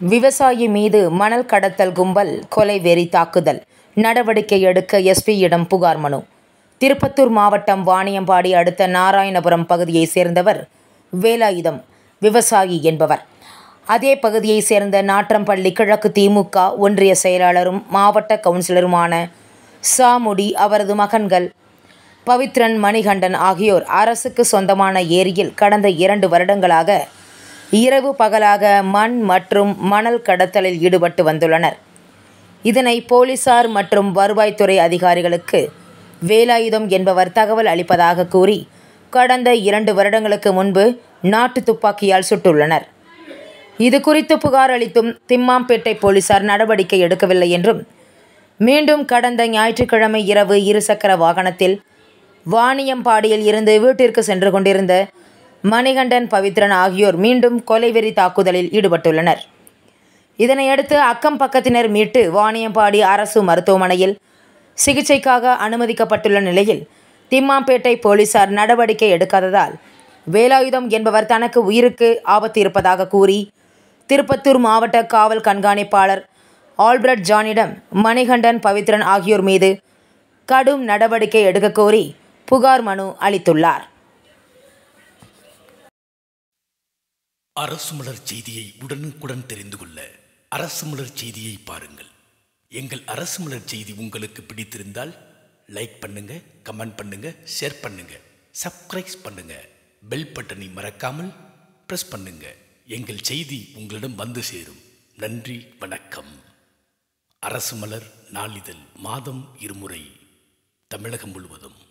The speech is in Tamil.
விவசாயி மீது மணல் கடத்தல் கும்பல் கொலை வெறி தாக்குதல் நடவடிக்கை எடுக்க எஸ்பியிடம் புகார் மனு திருப்பத்தூர் மாவட்டம் வாணியம்பாடி அடுத்த நாராயணபுரம் பகுதியைச் சேர்ந்தவர் வேலாயுதம் விவசாயி என்பவர் அதே பகுதியைச் சேர்ந்த நாற்றம்பள்ளி கிழக்கு திமுக ஒன்றிய செயலாளரும் மாவட்ட கவுன்சிலருமான சாமுடி அவரது மகன்கள் பவித்ரன் மணிகண்டன் ஆகியோர் அரசுக்கு சொந்தமான ஏரியில் கடந்த இரண்டு வருடங்களாக இரவு பகலாக மண் மற்றும் மணல் கடத்தலில் ஈடுபட்டு வந்துள்ளனர் இதனை போலீசார் மற்றும் வருவாய்த்துறை அதிகாரிகளுக்கு வேலாயுதம் என்பவர் தகவல் அளிப்பதாக கூறி கடந்த இரண்டு வருடங்களுக்கு முன்பு நாட்டு துப்பாக்கியால் சுட்டுள்ளனர் இது குறித்து புகார் அளித்தும் திம்மாம்பேட்டை போலீசார் நடவடிக்கை எடுக்கவில்லை என்றும் மீண்டும் கடந்த ஞாயிற்றுக்கிழமை இரவு இருசக்கர வாகனத்தில் வாணியம்பாடியில் இருந்து வீட்டிற்கு சென்று கொண்டிருந்த மணிகண்டன் பவித்ரன் ஆகியோர் மீண்டும் கொலைவெறி தாக்குதலில் ஈடுபட்டுள்ளனர் இதனையடுத்து அக்கம் பக்கத்தினர் மீட்டு வாணியம்பாடி அரசு மருத்துவமனையில் சிகிச்சைக்காக அனுமதிக்கப்பட்டுள்ள நிலையில் திம்மாம்பேட்டை போலீசார் நடவடிக்கை எடுக்காததால் வேலாயுதம் என்பவர் தனக்கு உயிருக்கு ஆபத்து இருப்பதாக கூறி திருப்பத்தூர் மாவட்ட காவல் கண்காணிப்பாளர் ஆல்பர்ட் ஜானிடம் மணிகண்டன் பவித்ரன் ஆகியோர் மீது கடும் நடவடிக்கை எடுக்க கோரி புகார் மனு அளித்துள்ளார் அரசு மலர் செய்தியை உடனுக்குடன் தெரிந்து கொள்ள அரசு மலர் செய்தியை பாருங்கள் எங்கள் அரசு மலர் செய்தி உங்களுக்கு பிடித்திருந்தால் லைக் பண்ணுங்க கமெண்ட் பண்ணுங்க ஷேர் பண்ணுங்க சப்ஸ்கிரைப் பண்ணுங்க பெல் பட்டனை மறக்காமல் பிரஸ் பண்ணுங்க எங்கள் செய்தி உங்களிடம் வந்து சேரும் நன்றி வணக்கம் அரசு மலர் நாளிதழ் மாதம் இருமுறை தமிழகம் முழுவதும்